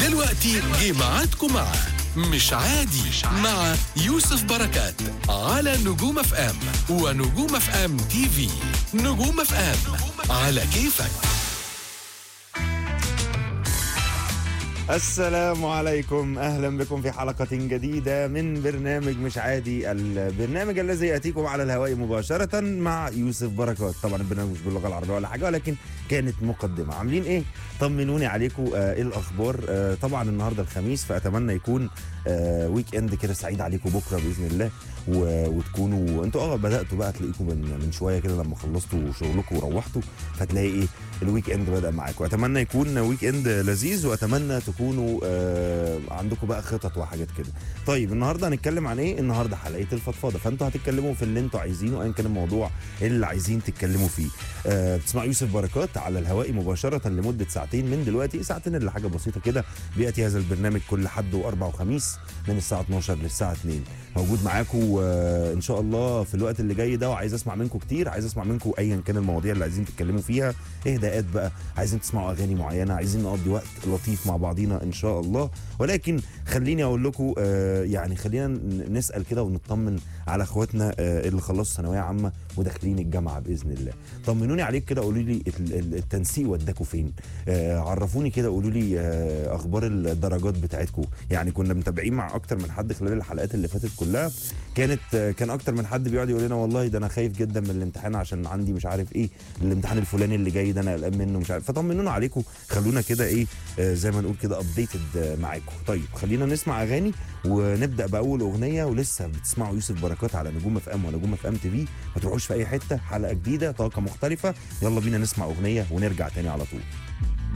دلوقتي جه ميعادكم مع مش عادي مع يوسف بركات على نجوم اف ام ونجوم اف ام تي في نجوم اف ام على كيفك السلام عليكم اهلا بكم في حلقه جديده من برنامج مش عادي البرنامج الذي ياتيكم على الهواء مباشره مع يوسف بركات طبعا البرنامج مش باللغه العربيه ولا حاجه ولكن كانت مقدمه عاملين ايه طمنوني عليكم آه ايه الاخبار آه طبعا النهارده الخميس فاتمنى يكون آه ويك اند كده سعيد عليكم بكره باذن الله و... وتكونوا انتوا اه بداتوا بقى تلاقيكم من من شويه كده لما خلصتوا شغلكم وروحتوا فتلاقي ايه الويك اند بدا معاكم اتمنى يكون ويك اند لذيذ واتمنى تكونوا آه عندكم بقى خطط وحاجات كده طيب النهارده هنتكلم عن ايه النهارده حلقه الفضفاضه فانتوا هتتكلموا في اللي انتوا عايزينه ايا كان الموضوع اللي عايزين تتكلموا فيه آه بتسمعوا يوسف بركات على الهواء مباشره لمده ساعتين من دلوقتي ساعتين الا حاجه بسيطه كده بياتي هذا البرنامج كل حد واربع وخميس من الساعه 12 للساعه 2 موجود معاكم آه ان شاء الله في الوقت اللي جاي ده وعايز اسمع منكم كتير عايز اسمع منكم ايا كان المواضيع اللي عايزين تتكلموا فيها اهداءات بقى عايزين تسمعوا اغاني معينه عايزين نقضي وقت لطيف مع بعضينا ان شاء الله ولكن خليني اقول لكم آه يعني خلينا نسال كده ونطمن على اخواتنا آه اللي خلصوا ثانويه عامه وداخلين الجامعه باذن الله طمنوني عليك كده قولوا لي التنسيق وداكوا فين آه عرفوني كده قولوا لي آه اخبار الدرجات بتاعتكم يعني كنا متابعين مع اكتر من حد خلال الحلقات اللي فاتت كلها كانت آه كان اكتر من حد بيقعد يقول لنا والله ده انا خايف جدا من الامتحان عشان عندي مش عارف ايه الامتحان الفلاني اللي جاي ده انا قلقان منه مش عارف فطمنونا عليكم خلونا كده ايه آه زي ما نقول كده ابديتد معاكم طيب خلينا نسمع اغاني ونبدا باول اغنيه ولسه بتسمعوا يوسف بركات على نجوم اف ام ونجوم اف ام تي في ما تروحوش في اي حته حلقه جديده طاقه مختلفه يلا بينا نسمع اغنيه ونرجع تاني على طول